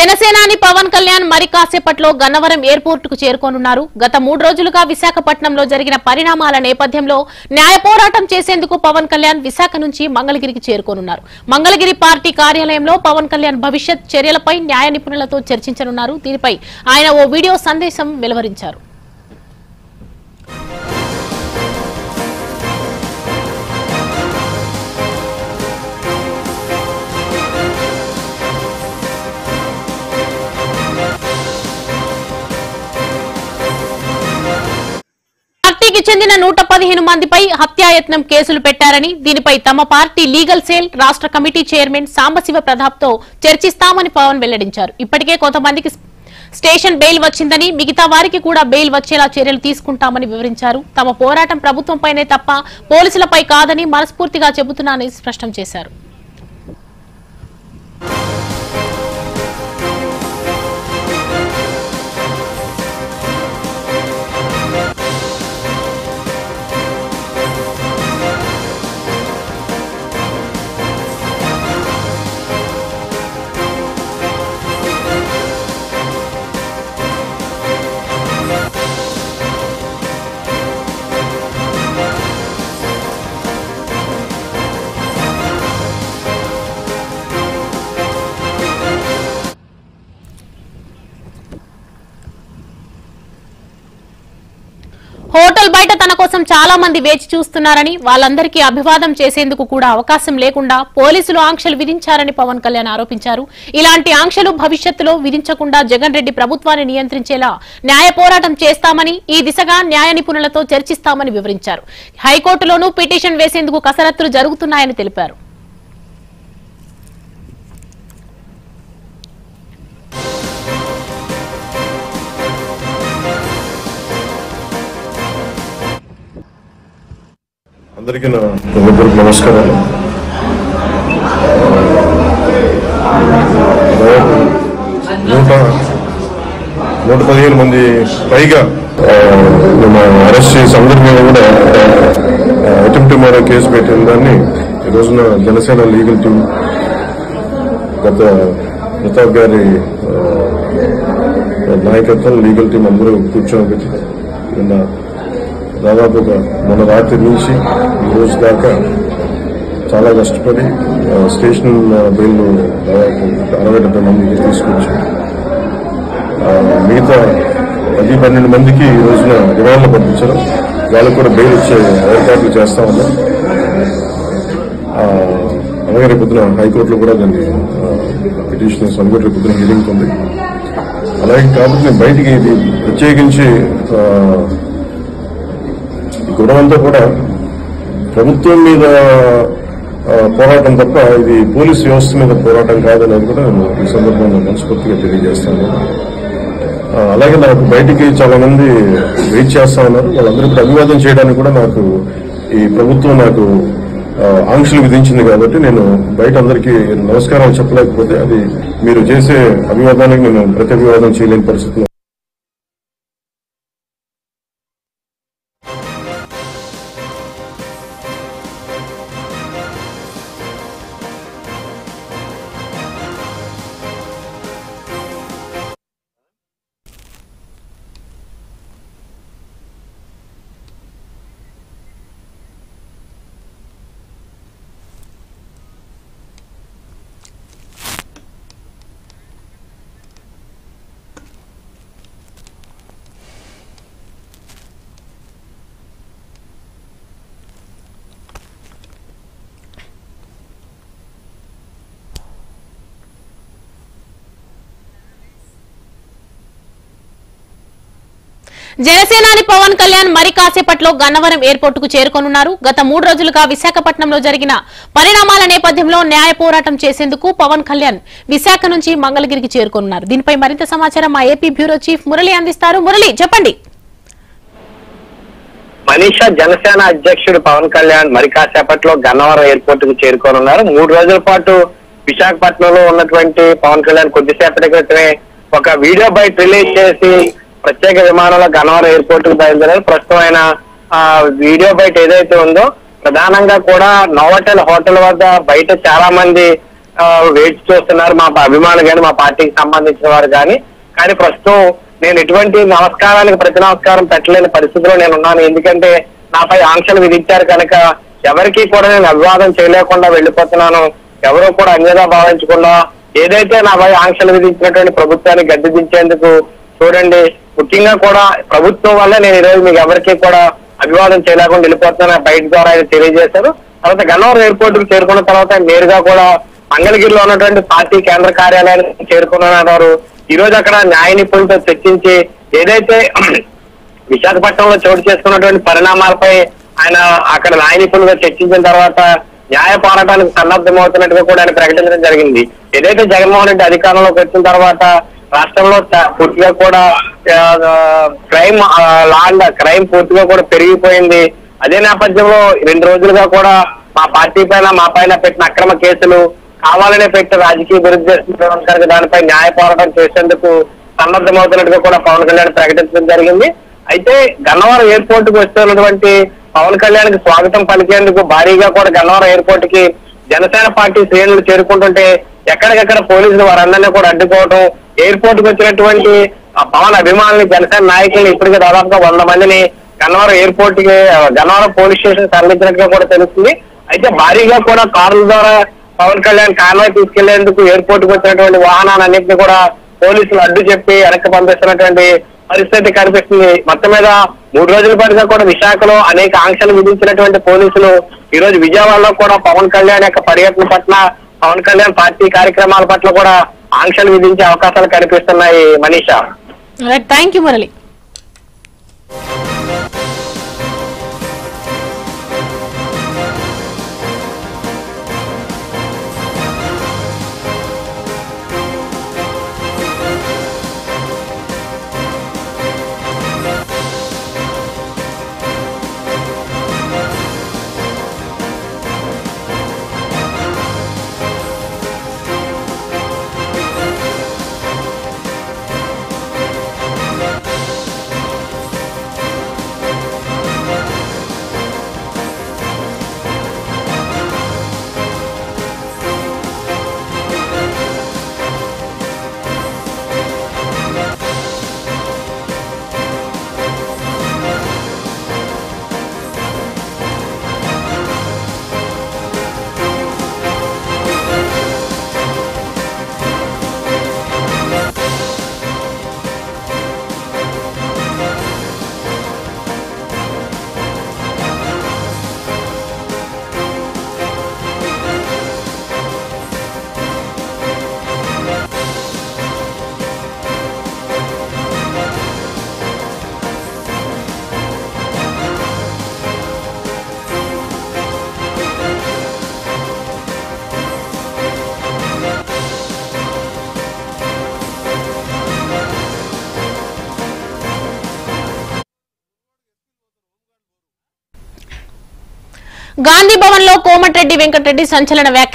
జనసేనాని పవన్ కళ్యాణ్ మరి కాసేపట్లో గన్నవరం ఎయిర్పోర్ట్ కు చేరుకోనున్నారు గత మూడు రోజులుగా విశాఖపట్నంలో జరిగిన పరిణామాల నేపథ్యంలో న్యాయ పోరాటం చేసేందుకు పవన్ కళ్యాణ్ విశాఖ నుంచి మంగళగిరికి చేరుకోనున్నారు మంగళగిరి పార్టీ కార్యాలయంలో పవన్ కళ్యాణ్ భవిష్యత్ చర్యలపై న్యాయ నిపుణులతో చర్చించనున్నారు దీనిపై ఆయన ఓ వీడియో సందేశం వెలువరించారు పార్టీకి చెందిన నూట పదిహేను మందిపై హత్యాయత్నం కేసులు పెట్టారని దీనిపై తమ పార్టీ లీగల్ సేల్ రాష్ట్ర కమిటీ చైర్మన్ సాంబశివ ప్రతాప్ తో చర్చిస్తామని పవన్ వెల్లడించారు ఇప్పటికే కొంతమందికి స్టేషన్ బెయిల్ వచ్చిందని మిగతా వారికి కూడా బెయిల్ వచ్చేలా చర్యలు తీసుకుంటామని వివరించారు తమ పోరాటం ప్రభుత్వంపైనే తప్ప పోలీసులపై కాదని మనస్ఫూర్తిగా చెబుతున్నానని స్పష్టం చేశారు హోటల్ బయట తన కోసం చాలా మంది వేచి చూస్తున్నారని వాళ్ళందరికీ అభివాదం చేసేందుకు కూడా అవకాశం లేకుండా పోలీసులు ఆంక్షలు విధించారని పవన్ కళ్యాణ్ ఆరోపించారు ఇలాంటి ఆంక్షలు భవిష్యత్తులో విధించకుండా జగన్ రెడ్డి ప్రభుత్వాన్ని నియంత్రించేలా న్యాయ పోరాటం చేస్తామని ఈ దిశగా న్యాయ నిపుణులతో చర్చిస్తామని వివరించారు హైకోర్టులోనూ పిటిషన్ వేసేందుకు కసరత్తులు జరుగుతున్నాయని తెలిపారు అందరికీ నా హృదయపూర్వక నమస్కారాలు దాదాపు నూట నూట పదిహేను మంది పైగా ఆ, నిన్న అరెస్ట్ చేసి అందరి మీద కూడా అటెంప్ట్ మరో కేసు పెట్టిన దాన్ని ఈ రోజున జనసేన లీగల్ టీం గత ప్రతాప్ గారి ఆ, నాయకత్వం లీగల్ టీం అందరూ కూర్చొని పెట్టి నిన్న దాదాపుగా మొన్న రాత్రి నుంచి ఈ రోజు దాకా చాలా కష్టపడి ఆ, స్టేషన్ బెయిల్ దాదాపు అరవై డెబ్బై మందికి తీసుకొచ్చి ఆ, మిగతా పది పన్నెండు మందికి ఈ రోజున రిమాండ్లో పంపించడం వాళ్ళకు కూడా బెయిల్ ఇచ్చే ఏర్పాట్లు చేస్తా ఉన్నాం ఆ, అలాగే రేపు పొద్దున హైకోర్టులో కూడా దాన్ని పిటిషన్ సబ్మిట్ రేపు పొద్దున హియరింగ్ ఉంది అలాగే కాబట్టి నేను బయటికి ఇది ప్రత్యేకించి ఆ, ఈ గొడవ అంతా కూడా ప్రభుత్వం మీద ఆ, పోరాటం తప్ప ఇది పోలీస్ వ్యవస్థ మీద పోరాటం కాదనేది కూడా నేను ఈ సందర్భంగా మనస్ఫూర్తిగా తెలియజేస్తాను ఆ, అలాగే నాకు బయటికి చాలా మంది వెయిట్ చేస్తా ఉన్నారు వాళ్ళందరూ ఇప్పుడు అభివాదం చేయడానికి కూడా నాకు ఈ ప్రభుత్వం నాకు ఆ, ఆంక్షలు విధించింది కాబట్టి నేను బయట అందరికీ నమస్కారాలు చెప్పలేకపోతే అది మీరు చేసే అభివాదానికి నేను ప్రతి అభివాదం చేయలేని పరిస్థితిలో జనసేనాని పవన్ కళ్యాణ్ మరి కాసేపట్లో గన్నవరం ఎయిర్పోర్ట్ కు చేరుకోనున్నారు గత మూడు రోజులుగా విశాఖపట్నంలో జరిగిన పరిణామాల నేపథ్యంలో న్యాయ పోరాటం చేసేందుకు పవన్ కళ్యాణ్ విశాఖ నుంచి మంగళగిరికి చేరుకోనున్నారు దీనిపై మరింత సమాచారం మా ఏపీ బ్యూరో చీఫ్ మురళి అందిస్తారు మురళి చెప్పండి మనీషా జనసేన అధ్యక్షుడు పవన్ కళ్యాణ్ మరి కాసేపట్లో గన్నవరం ఎయిర్పోర్ట్ కు చేరుకోనున్నారు మూడు రోజుల పాటు విశాఖపట్నంలో ఉన్నటువంటి పవన్ కళ్యాణ్ కొద్దిసేపటి క్రితమే ఒక వీడియో బయట రిలీజ్ చేసి ప్రత్యేక విమానంలో గన్నవరం ఎయిర్పోర్ట్ కు బయలుదేరారు ప్రస్తుతం ఆయన ఆ వీడియో బయట ఏదైతే ఉందో ప్రధానంగా కూడా నోవటెల్ హోటల్ వద్ద బయట చాలా మంది ఆ, వేచి చూస్తున్నారు మా అభిమానులు కానీ మా పార్టీకి సంబంధించిన వారు కానీ కానీ ప్రస్తుతం నేను ఎటువంటి నమస్కారానికి ప్రతి నమస్కారం పెట్టలేని పరిస్థితిలో నేను ఉన్నాను ఎందుకంటే నాపై ఆంక్షలు విధించారు కనుక ఎవరికీ కూడా నేను అభివాదం చేయలేకుండా వెళ్ళిపోతున్నాను ఎవరూ కూడా అన్యదా భావించకుండా ఏదైతే నాపై ఆంక్షలు విధించినటువంటి ప్రభుత్వాన్ని గద్దె దించేందుకు చూడండి ముఖ్యంగా కూడా ప్రభుత్వం వల్ల నేను ఈరోజు మీకు ఎవరికీ కూడా అభివాదం చేయలేకుండా వెళ్ళిపోతున్నాను బయట ద్వారా ఆయన తెలియజేశారు తర్వాత గన్నవరం ఎయిర్పోర్ట్ కు చేరుకున్న తర్వాత ఆయన నేరుగా కూడా మంగళగిరిలో ఉన్నటువంటి పార్టీ కేంద్ర కార్యాలయానికి చేరుకున్నారు ఈ రోజు అక్కడ న్యాయ నిపుణులతో చర్చించి ఏదైతే విశాఖపట్నంలో చోటు చేసుకున్నటువంటి పరిణామాలపై ఆయన అక్కడ న్యాయ నిపుణులుగా చర్చించిన తర్వాత న్యాయ పోరాటానికి సన్నద్ధమవుతున్నట్టుగా కూడా ఆయన ప్రకటించడం జరిగింది ఏదైతే జగన్మోహన్ రెడ్డి అధికారంలోకి వచ్చిన తర్వాత రాష్ట్రంలో చ- పూర్తిగా కూడా క్రైమ్ లాండ్ క్రైమ్ పూర్తిగా కూడా పెరిగిపోయింది అదే నేపథ్యంలో రెండు రోజులుగా కూడా మా పార్టీ పైన మా పైన పెట్టిన అక్రమ కేసులు కావాలనే పెట్టి రాజకీయ విరుద్ధ చేస్తున్నారు కనుక దానిపై న్యాయ పోరాటం చేసేందుకు సన్నద్ధమవుతున్నట్టుగా కూడా పవన్ కళ్యాణ్ ప్రకటించడం జరిగింది అయితే గన్నవరం ఎయిర్పోర్ట్ కు వస్తున్నటువంటి పవన్ కళ్యాణ్ కి స్వాగతం పలికేందుకు భారీగా కూడా గన్నవరం ఎయిర్పోర్ట్ కి జనసేన పార్టీ శ్రేణులు చేరుకుంటుంటే ఎక్కడికెక్కడ పోలీసులు వారందరినీ కూడా అడ్డుకోవడం ఎయిర్పోర్ట్ కు వచ్చినటువంటి ఆ పవన్ అభిమానులు జనసేన నాయకులు ఇప్పటికే దాదాపుగా వంద మందిని గన్నవరం ఎయిర్పోర్ట్ కి ఆ, గన్నవరం పోలీస్ స్టేషన్ తరలించినట్టుగా కూడా తెలుస్తుంది అయితే భారీగా కూడా కార్ల ద్వారా పవన్ కళ్యాణ్ కాన్వాయ్ తీసుకెళ్లేందుకు ఎయిర్పోర్ట్ కు వచ్చినటువంటి వాహనాలన్నింటినీ కూడా పోలీసులు అడ్డు చెప్పి వెనక్కి పంపిస్తున్నటువంటి పరిస్థితి కనిపిస్తుంది మొత్తం మీద మూడు రోజుల పాటుగా కూడా విశాఖలో అనేక ఆంక్షలు విధించినటువంటి పోలీసులు ఈ రోజు విజయవాడలో కూడా పవన్ కళ్యాణ్ యొక్క పర్యటన పట్ల పవన్ కళ్యాణ్ పార్టీ కార్యక్రమాల పట్ల కూడా ఆంక్షలు విధించే అవకాశాలు కనిపిస్తున్నాయి Manisha right thank you Murali Gandhi Bhavan లో కోమటిరెడ్డి వెంకటరెడ్డి సంచలన వ్యాఖ్యలు